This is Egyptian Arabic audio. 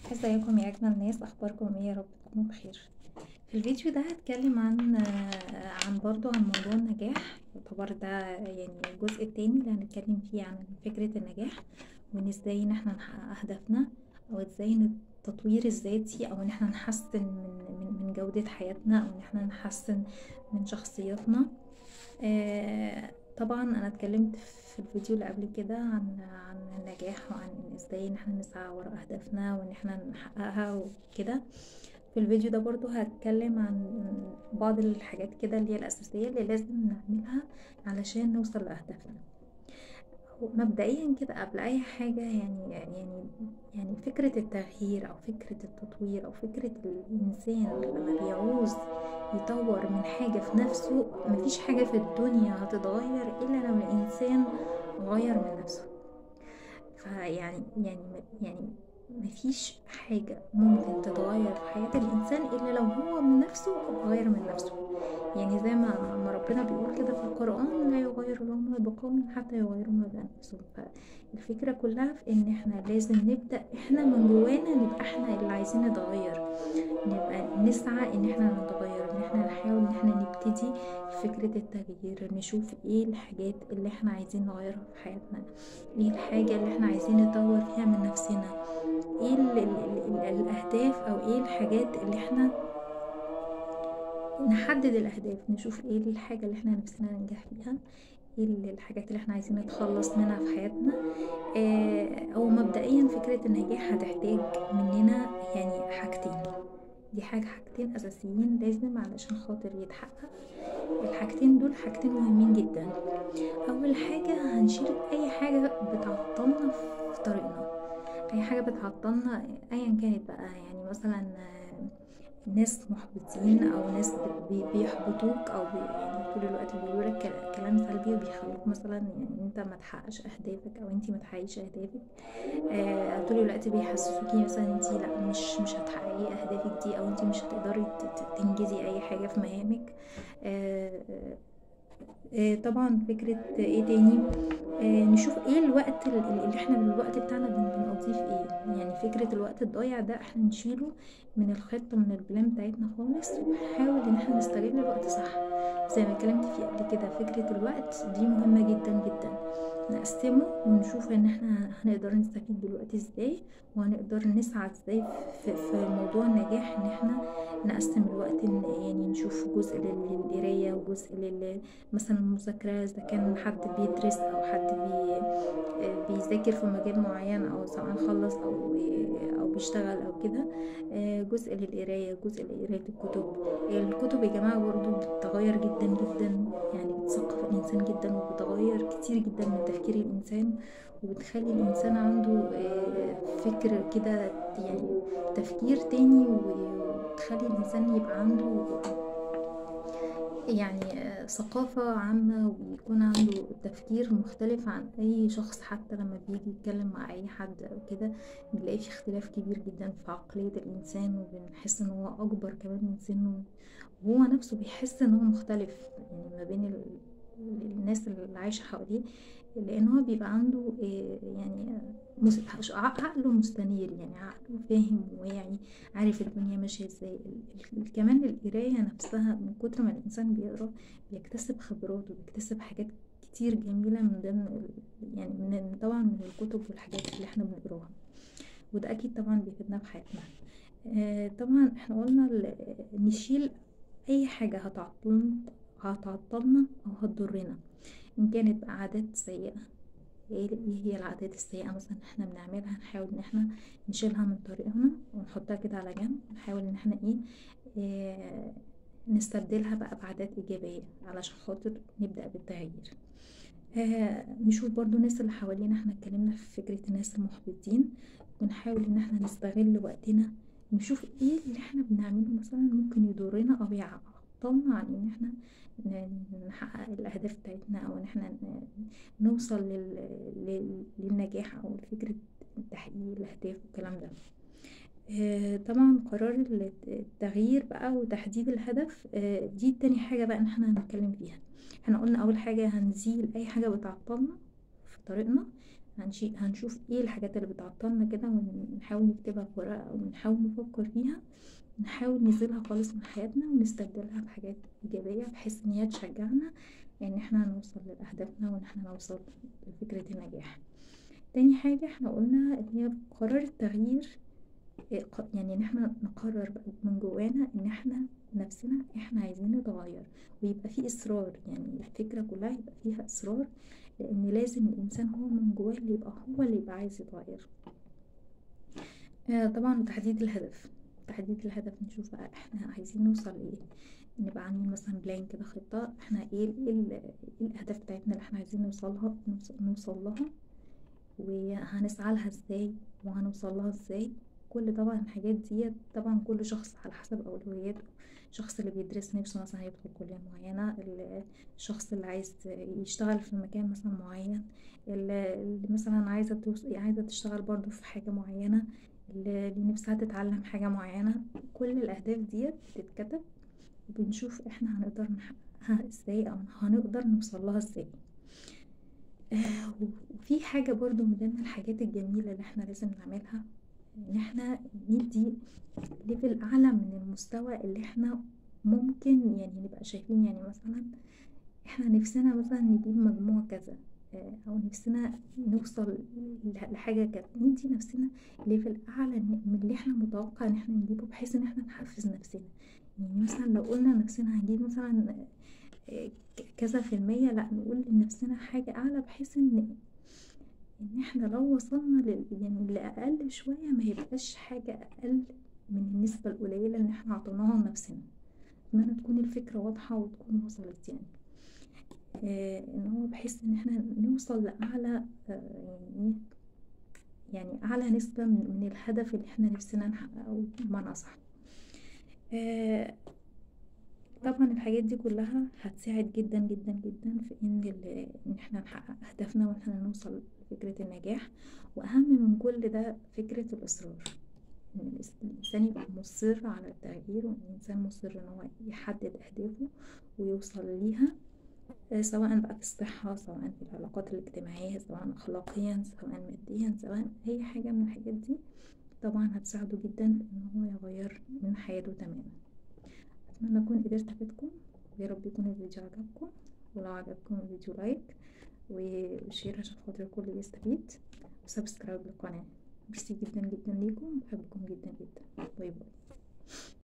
ازيكم يا اجمل ناس اخباركم ايه يا رب تكونوا بخير في الفيديو ده هتكلم عن عن برضو عن موضوع النجاح يعتبر ده يعني الجزء التاني اللي هنتكلم فيه عن فكرة النجاح وان ازاي ان احنا نحقق اهدافنا او ازاي ان التطوير الذاتي او ان احنا نحسن من من, من جودة حياتنا او ان احنا نحسن من شخصياتنا آه طبعا انا اتكلمت في الفيديو اللي قبل كده عن عن النجاح وعن ازاي ان احنا نسعى ورا اهدافنا وان احنا نحققها وكده في الفيديو ده برضو هتكلم عن بعض الحاجات كده اللي هي الاساسيه اللي لازم نعملها علشان نوصل لاهدافنا مبدئيا كده قبل اي حاجه يعني يعني يعني فكره التغيير او فكره التطوير او فكره الانسان لما بيعوز يطور من حاجه في نفسه مفيش حاجه في الدنيا هتتغير الا لو الانسان غير من نفسه فيعني يعني يعني مفيش حاجة ممكن تتغير في حياة الإنسان إلا لو هو من نفسه غير من نفسه يعني زي ما ما ربنا بيقول كده في القرآن لا يغير الله ما بقوم حتى يغيروا ما بأنفسهم فالفكرة كلها في إن إحنا لازم نبدأ إحنا من جوانا نبقى إحنا اللي عايزين نتغير نبقى نسعى إن إحنا نتغير إن إحنا نحاول إن إحنا نبتدي فكرة التغيير نشوف إيه الحاجات اللي إحنا عايزين نغيرها في حياتنا إيه الحاجة اللي إحنا عايزين نطور فيها من نفسنا ايه ال ال ال الاهداف او ايه الحاجات اللي احنا نحدد الاهداف نشوف ايه الحاجة اللي احنا نفسنا ننجح فيها ايه الحاجات اللي احنا عايزين نتخلص منها في حياتنا اه او مبدئيا فكرة النجاح هتحتاج مننا يعني حاجتين دي حاجة حاجتين اساسيين لازم علشان خاطر يتحقق الحاجتين دول حاجتين مهمين جدا اول حاجة هنشيل اي حاجة بتعطلنا في طريقنا اي حاجه بتعطلنا ايا كانت بقى يعني مثلا ناس محبطين او ناس بيحبطوك او بي يعني طول الوقت بيقولوا لك كلام سلبي وبيخلوك مثلا يعني انت ما تحققش اهدافك او انت ما تحققيش اهدافك آه طول الوقت بيحسسوكي مثلا انت لا مش مش هتحققي اهدافك دي او انت مش هتقدري تنجزي اي حاجه في مهامك آه آه طبعا فكرة ايه تاني آه نشوف ايه الوقت اللي احنا الوقت بتاعنا بنقضيه في ايه يعني فكرة الوقت الضايع ده احنا نشيله من الخطة من البلان بتاعتنا خالص ونحاول ان احنا نستغل الوقت صح زي ما اتكلمت فيه قبل كده فكرة الوقت دي مهمة جدا جدا نقسمه ونشوف ان احنا هنقدر نستفيد بالوقت ازاي وهنقدر نسعى ازاي في, في موضوع النجاح ان احنا نقسم الوقت إن يعني نشوف جزء للقراية وجزء لل مثلا المذاكرة اذا كان حد بيدرس او حد بي بيذاكر في مجال معين او سواء خلص او او بيشتغل او كده جزء للقراية جزء لقراية الكتب الكتب يا جماعة برضو بتتغير جدا جدا يعني بتثقف الانسان جدا وبتغير كتير جدا من تفكير الانسان وبتخلي الانسان عنده فكر كده يعني تفكير تاني وتخلي الانسان يبقى عنده يعني ثقافة عامة ويكون عنده تفكير مختلف عن أي شخص حتى لما بيجي يتكلم مع أي حد أو كده بنلاقي في اختلاف كبير جدا في عقلية الإنسان وبنحس إن هو أكبر كمان من سنه وهو نفسه بيحس إن هو مختلف يعني ما بين الناس اللي عايشة حواليه لان هو بيبقى عنده يعني عقله مستنير يعني عقله فاهم وواعي عارف الدنيا ماشيه ازاي كمان القرايه نفسها من كتر ما الانسان بيقرا بيكتسب خبرات وبيكتسب حاجات كتير جميله من ضمن يعني من طبعا من الكتب والحاجات اللي احنا بنقراها وده اكيد طبعا بيفيدنا في حياتنا طبعا احنا قلنا نشيل اي حاجه هتعطلنا هتعطلنا او هتضرنا ان كانت بقى عادات سيئة ايه هي العادات السيئة مثلا احنا بنعملها نحاول ان احنا نشيلها من طريقنا ونحطها كده على جنب ونحاول ان احنا ايه, إيه نستبدلها بقى بعادات ايجابية علشان خاطر نبدأ بالتغيير آه نشوف برضو الناس اللي حوالينا احنا اتكلمنا في فكرة الناس المحبطين ونحاول ان احنا نستغل وقتنا نشوف ايه اللي احنا بنعمله مثلا ممكن يضرنا او يعطلنا عن ان احنا نحقق الأهداف بتاعتنا أو إن احنا نوصل لل... للنجاح أو فكرة تحقيق الأهداف والكلام ده طبعا قرار التغيير بقى وتحديد الهدف دي تاني حاجة بقى إن احنا هنتكلم فيها احنا قلنا أول حاجة هنزيل أي حاجة بتعطلنا في طريقنا هنشي هنشوف ايه الحاجات اللي بتعطلنا كده ونحاول نكتبها في ورقة او نحاول نفكر فيها نحاول نزيلها خالص من حياتنا ونستبدلها بحاجات إيجابية بحيث إن هي تشجعنا إن احنا نوصل لأهدافنا وإن احنا نوصل لفكرة النجاح تاني حاجة احنا قلنا إن هي قرار التغيير يعني إن احنا نقرر من جوانا إن احنا نفسنا احنا عايزين نتغير ويبقى فيه إصرار يعني الفكرة كلها يبقى فيها إصرار لأن لازم الإنسان هو من جواه اللي يبقى هو اللي يبقى عايز يتغير آه طبعا تحديد الهدف تحديد الهدف نشوف بقى احنا عايزين نوصل لايه نبقى عاملين مثلا بلان كده خطة احنا ايه ايه الاهداف بتاعتنا اللي احنا عايزين نوصلها نوصل لها وهنسعى لها ازاي وهنوصل لها ازاي كل طبعا الحاجات دي طبعا كل شخص على حسب اولوياته الشخص اللي بيدرس نفسه مثلا يدخل كلية معينة الشخص اللي عايز يشتغل في مكان مثلا معين اللي مثلا عايزة عايزة تشتغل برضو في حاجة معينة اللي نفسها تتعلم حاجة معينة كل الأهداف ديت بتتكتب وبنشوف احنا هنقدر نحققها ازاي او هنقدر نوصلها ازاي آه وفي حاجة برضو من ضمن الحاجات الجميلة اللي احنا لازم نعملها ان احنا ندي ليفل اعلى من المستوى اللي احنا ممكن يعني نبقى شايفين يعني مثلا احنا نفسنا مثلا نجيب مجموع كذا او نفسنا نوصل لحاجه كده ندي نفسنا ليفل اعلى من اللي احنا متوقع ان احنا نجيبه بحيث ان احنا نحفز نفسنا يعني مثلا لو قلنا نفسنا هنجيب مثلا كذا في المية لا نقول لنفسنا حاجة أعلى بحيث إن إن إحنا لو وصلنا لل يعني لأقل شوية ما يبقاش حاجة أقل من النسبة القليلة اللي إحنا عطيناها لنفسنا أتمنى تكون الفكرة واضحة وتكون وصلت يعني آه ان هو بحيث ان احنا نوصل لاعلى آه يعني يعني اعلى نسبة من, من الهدف اللي احنا نفسنا نحققه بمعنى اصح آه طبعا الحاجات دي كلها هتساعد جدا جدا جدا في ان ان احنا نحقق اهدافنا وان احنا نوصل لفكرة النجاح واهم من كل ده فكرة الاصرار ان الانسان يبقى مصر على التغيير وان الانسان مصر ان هو يحدد اهدافه ويوصل ليها سواء بقى في الصحة سواء في العلاقات الاجتماعية سواء أخلاقيا سواء ماديا سواء أي حاجة من الحاجات دي طبعا هتساعده جدا في إن هو يغير من حياته تماما أتمنى أكون قدرت أفيدكم ويا رب يكون الفيديو عجبكم ولو عجبكم الفيديو لايك وشير عشان خاطر الكل يستفيد وسبسكرايب للقناة ميرسي جدا جدا ليكم بحبكم جدا جدا باي باي